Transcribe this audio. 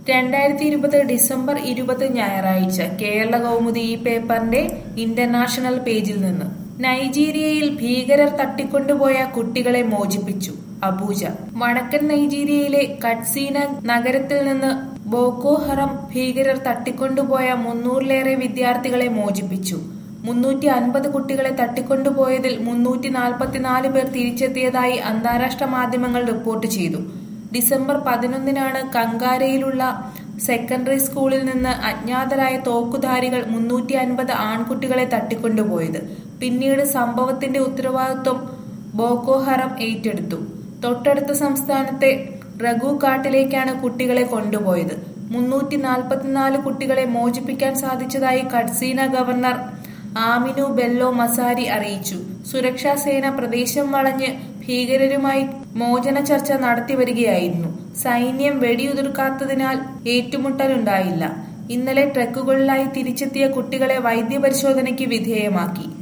രണ്ടായിരത്തി ഇരുപത് ഡിസംബർ ഇരുപത് ഞായറാഴ്ച കേരള കൗമുദി ഈ പേപ്പറിന്റെ ഇന്റർനാഷണൽ പേജിൽ നിന്ന് നൈജീരിയയിൽ ഭീകരർ തട്ടിക്കൊണ്ടുപോയ കുട്ടികളെ മോചിപ്പിച്ചു അബൂജ വടക്കൻ നൈജീരിയയിലെ കട്സീന നഗരത്തിൽ നിന്ന് ബോക്കോ ഹറം ഭീകരർ തട്ടിക്കൊണ്ടുപോയ മുന്നൂറിലേറെ വിദ്യാർത്ഥികളെ മോചിപ്പിച്ചു മുന്നൂറ്റി അൻപത് കുട്ടികളെ തട്ടിക്കൊണ്ടുപോയതിൽ മുന്നൂറ്റി നാൽപ്പത്തിനാല് പേർ തിരിച്ചെത്തിയതായി അന്താരാഷ്ട്ര മാധ്യമങ്ങൾ റിപ്പോർട്ട് ചെയ്തു ഡിസംബർ പതിനൊന്നിനാണ് കങ്കാരയിലുള്ള സെക്കൻഡറി സ്കൂളിൽ നിന്ന് അജ്ഞാതരായ തോക്കുധാരികൾ മുന്നൂറ്റി അൻപത് ആൺകുട്ടികളെ തട്ടിക്കൊണ്ടുപോയത് പിന്നീട് സംഭവത്തിന്റെ ഉത്തരവാദിത്വം ബോക്കോ ഹറം ഏറ്റെടുത്തു തൊട്ടടുത്ത സംസ്ഥാനത്തെ റഘു കാട്ടിലേക്കാണ് കുട്ടികളെ കൊണ്ടുപോയത് മുന്നൂറ്റി നാൽപ്പത്തിനാല് കുട്ടികളെ മോചിപ്പിക്കാൻ സാധിച്ചതായി കട്സീന ഗവർണർ ആമിനു ബെല്ലോ മസാരി അറിയിച്ചു സുരക്ഷാ സേന പ്രദേശം വളഞ്ഞ് ഭീകരരുമായി മോചന ചർച്ച നടത്തിവരികയായിരുന്നു സൈന്യം വെടിയുതിർക്കാത്തതിനാൽ ഏറ്റുമുട്ടലുണ്ടായില്ല ഇന്നലെ ട്രക്കുകളിലായി തിരിച്ചെത്തിയ കുട്ടികളെ വൈദ്യപരിശോധനയ്ക്ക് വിധേയമാക്കി